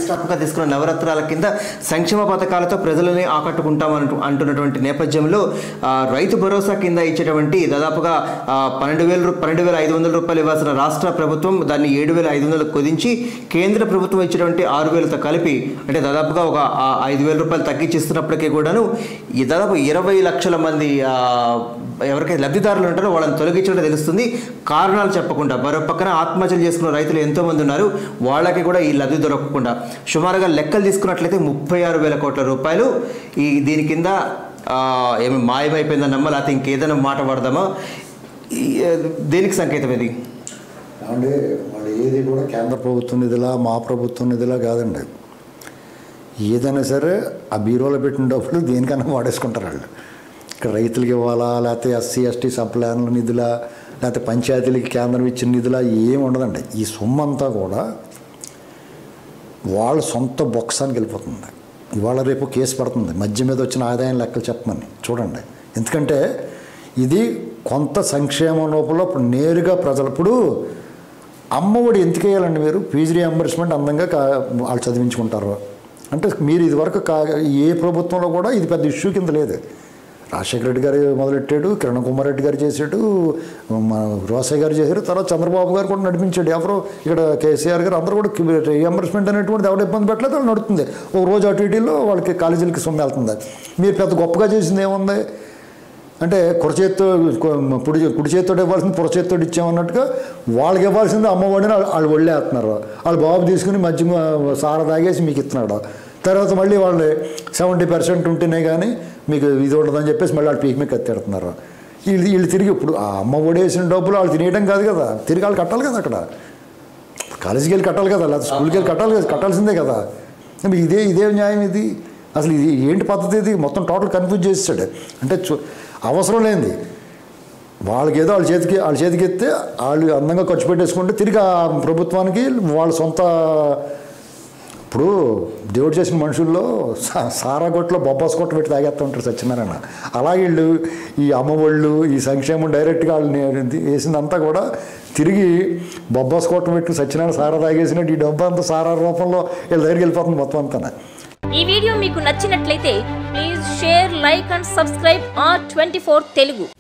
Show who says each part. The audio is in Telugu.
Speaker 1: స్టాప్గా తీసుకున్న నవరత్నాల కింద సంక్షేమ పథకాలతో ప్రజలని ఆకట్టుకుంటామని అంటున్నటువంటి నేపథ్యంలో ఆ, రైతు భరోసా కింద ఇచ్చేటువంటి దాదాపుగా ఆ, పన్నెండు వేల రూ- పన్నెండు వేల ఐదు వందల రూపాయలు ఇవ్వాల్సిన రాష్ట్ర ప్రభుత్వం దాన్ని ఏడు వేల ఐదు వందలకు కుదించి కేంద్ర ప్రభుత్వం ఇచ్చేటువంటి ఆరు వేలతో కలిపి అంటే దాదాపుగా ఒక ఆ, ఐదు వేల రూపాయలు తగ్గించిస్తున్నప్పటికీ కూడాను ఈ దాదాపు ఇరవై లక్షల మంది ఆ, ఎవరికైతే లబ్ధిదారులు ఉంటారో వాళ్ళని తొలగించడం తెలుస్తుంది కారణాలు చెప్పకుండా మరో పక్కన ఆత్మహత్యలు చేసుకున్న రైతులు ఎంతో మంది ఉన్నారు వాళ్ళకి కూడా ఈ లబ్ధి దొరకకుండా సుమారుగా లెక్కలు తీసుకున్నట్లయితే ముప్పై ఆరు వేల కోట్ల రూపాయలు ఈ దీని కింద ఆ, ఏమి మాయమైపోయిందన్నమ్మా లేకపోతే ఇంకేదైనా మాట పడదామా ఈ, ఆ, దేనికి సంకేతం ఇది
Speaker 2: అంటే వాళ్ళు ఏది కూడా కేంద్ర ప్రభుత్వం నిధిలా మా ప్రభుత్వం నిధిలా కాదండి ఏదైనా సరే ఆ బీరోలో పెట్టిన డబ్బులు దేనికన్నా వాడేసుకుంటారు వాళ్ళు ఇక్కడ రైతులకి ఇవ్వాలా లేకపోతే ఎస్సీ ఎస్టీ సబ్ ప్లాన్ల నిధులా లేకపోతే పంచాయతీలకి కేంద్రం ఇచ్చిన నిధులా ఏం ఉండదండి ఈ సొమ్ము అంతా కూడా వాళ్ళ సొంత బొక్సానికి వెళ్ళిపోతుంది ఇవాళ రేపు కేసు పడుతుంది మధ్య మీద వచ్చిన ఆదాయం లెక్కలు చెప్పమని చూడండి ఎందుకంటే ఇది కొంత సంక్షేమం లోపల ఇప్పుడు నేరుగా ప్రజలు ఇప్పుడు అమ్మఒడి ఎందుకు వేయాలండి మీరు ఫీజు రియంబర్స్మెంట్ అందంగా కా వాళ్ళు చదివించుకుంటారు అంటే మీరు ఇదివరకు కా ఏ ప్రభుత్వంలో కూడా ఇది పెద్ద ఇష్యూ కింద లేదు రాజశేఖర రెడ్డి గారు మొదలెట్టాడు కిరణ్ కుమార్ రెడ్డి గారు చేశాడు మన రోసయ్య గారు చేశారు తర్వాత చంద్రబాబు గారు కూడా నడిపించాడు ఎవరు ఇక్కడ కేసీఆర్ గారు అందరూ కూడా రియంబర్స్మెంట్ అనేటువంటిది ఎవరు ఇబ్బంది పెట్టలేదు వాళ్ళు నడుతుంది ఒక రోజు అటు ఇటులో వాళ్ళకి కాలేజీలకి సొమ్ము వెళ్తుంది మీరు పెద్ద గొప్పగా చేసింది ఏముంది అంటే కుడి చేత్తో కుడి కుడి చేత్తో ఇవ్వాల్సింది పుర చేత్తో ఇచ్చామన్నట్టుగా వాళ్ళకి ఇవ్వాల్సింది అమ్మఒడిని వాళ్ళు- వాళ్ళు ఒళ్ళేస్తున్నారు వాళ్ళు బాబు తీసుకుని మధ్య సార తాగేసి మీకు ఇస్తున్నాడు తర్వాత మళ్ళీ వాళ్ళు సెవెంటీ పర్సెంట్ ఉంటేనే కానీ మీకు ఇది ఉండదని చెప్పేసి మళ్ళీ వాళ్ళు పీక్ మీకు ఎత్తేడుతున్నారు వీళ్ళు వీళ్ళు తిరిగి ఇప్పుడు ఆ అమ్మ ఒడేసిన డబ్బులు వాళ్ళు తినేయడం కాదు కదా తిరిగి వాళ్ళు కట్టాలి కదా అక్కడ కాలేజీకి వెళ్ళి కట్టాలి కదా లేదా స్కూల్కి వెళ్ళి కట్టాలి కదా కట్టాల్సిందే కదా మరి ఇదే ఇదే న్యాయం ఇది అసలు ఇది ఏంటి పద్ధతి ఇది మొత్తం టోటల్ కన్ఫ్యూజ్ చేసాడు అంటే చు- అవసరం లేనిది వాళ్ళకి ఏదో వాళ్ళ చేతికి వాళ్ళ చేతికి ఎత్తే వాళ్ళు అందంగా ఖర్చు పెట్టేసుకుంటే తిరిగి ఆ ప్రభుత్వానికి వాళ్ళ సొంత ఇప్పుడు దేవుడు చేసిన మనుషుల్లో సా- సారా కొట్లో బొబ్బాస్ కొట్టు పెట్టి తాగేస్తూ ఉంటారు సత్యనారాయణ అలాగే వీళ్ళు ఈ అమ్మఒళ్ళు ఈ సంక్షేమం డైరెక్ట్గా వాళ్ళని వేసిందంతా కూడా తిరిగి బొబ్బాస్ కొట్టు పెట్టి సత్యనారాయణ సారా తాగేసినట్టు ఈ డబ్బు అంతా సారా రూపంలో వీళ్ళ దగ్గరికి వెళ్ళిపోతుంది మొత్తం అంతా
Speaker 3: ఈ వీడియో మీకు నచ్చినట్లయితే please share like and subscribe R twenty Telugu